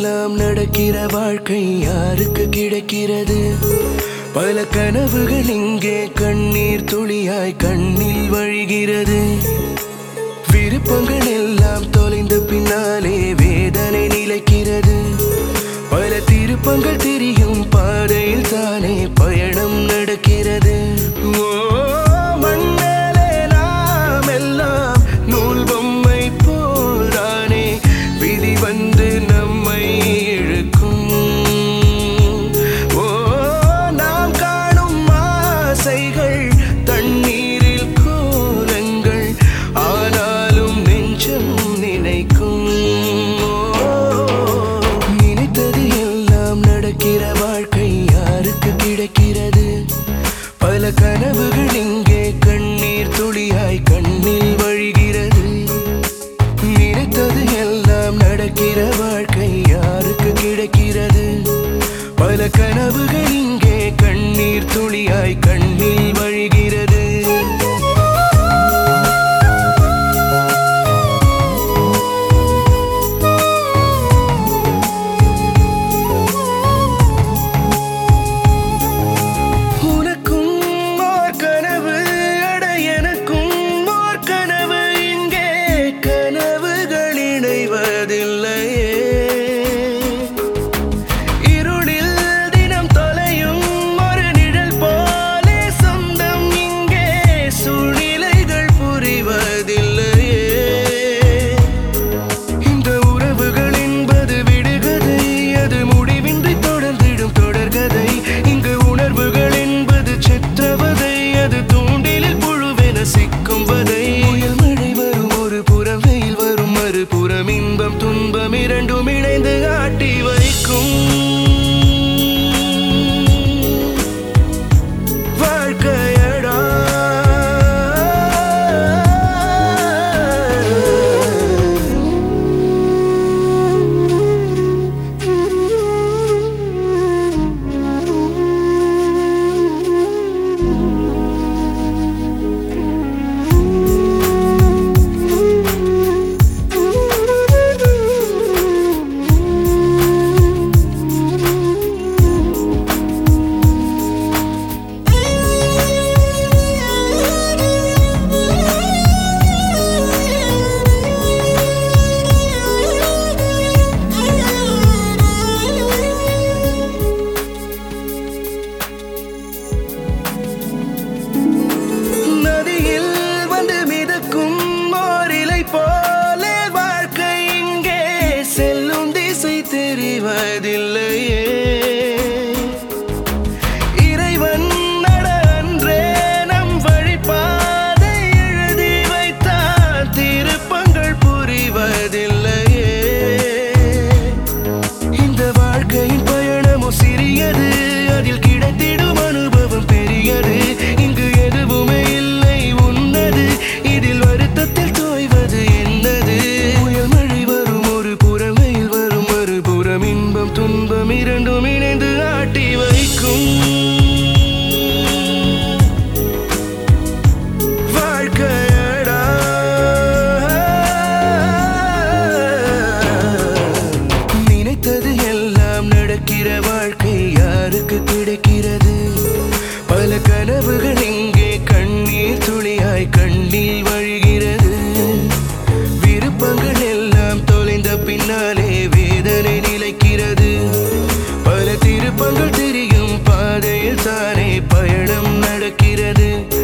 எல்லாம் நடக்கிற வாழ்க்கை யாருக்கு கிடைக்கிறது பல கனவுகள் இங்கே கண்ணீர் துளியாய் கண்ணில் வழிகிறது விருப்பங்கள் எல்லாம் தொலைந்த பின்னாலே வேதனை நிலைக்கிறது பல திருப்பங்கள் தெரியும் பாதையில் தானே பயணம் நடக்கிறது ஓ மண்ணாலே நாம் எல்லாம் நூல் பொம்மை போல்தானே விதி வந்து நம்மை இழுக்கும் ஓ நாம் காணும் ஆசைகள் தண்ணீரில் கோலங்கள் ஆனாலும் நெஞ்சம் நினைக்கும் ஓ, நினைத்தது எல்லாம் நடக்கிற வாழ்க்கை யாருக்கு கிடைக்கிறது பல கனவுகள் இங்கே கண்ணீர் துளியாய் கண்ணில் வழிகிறது நினைத்தது எல்லாம் நடக்கிற வாழ்க்கை யாருக்கு கிடைக்கிறது பல கனவுகள் இங்கே கண்ணீர் துளியாய் கண்ணில் வழிகிறது உனக்கும் ஓர் கனவு அட எனக்கும் ஓர் கனவு இங்கே கனவுகள் இணைவதில்லையே இருளில் தினம் தொலையும் ஒரு நிழல் போலே சொந்தம் இங்கே சூழ்நிலைகள் புரிவதில்லையே இந்த உறவுகள் என்பது விடுகதை அது முடிவின்றி தொடர்ந்திடும் தொடர்கதை இங்கு உணர்வுகள் என்பது சித்திரவதை அது தூண்டிலில் புழுவென சிக்கும் வதை புயல் மழை வரும் ஒரு புறம் வெயில் வரும் மறுபுறம் இன்பம் துன்பம் இரண்டும் இணைந்து ஆட்டி வைக்கும் வாழ்க்கையடா நதியில் வந்து மிதக்கும் ஓரிலை போலே வாழ்க்கை இங்கே செல்லும் திசை தெரிவதில்லையே இறைவன் நட அன்றே நம் வழிபாதை எழுதி வைத்தான் திருப்பங்கள் புரிவதில்லையே இந்த வாழ்க்கையின் பயணமும் சிறியது அதில் கிடைத்திடும் அனுபவம் பெரியது இங்கு எதுவுமே இல்லை உன்னது இதில் வருத்தத்தில் தோய்வது என்னது புயல் மழை வரும் ஒரு புறம் வெயில் வரும் மறுபுறம் இன்பம் துன்பம் இரண்டும் இணைந்து ஆட்டி வைக்கும் வாழ்க்கையடா நினைத்தது எல்லாம் நடக்கிற வாழ்க்கை யாருக்கு கிடைக்கிறது பல கனவுகள் இங்கே கண்ணீர் துளியாய் கண்ணில் வழிகிறது விருப்பங்கள் எல்லாம் தொலைந்த பின்னாலே வேதனை நிலைக்கிறது பல திருப்பங்கள் தெரியும் பாதையில் தானே பயணம் நடக்கிறது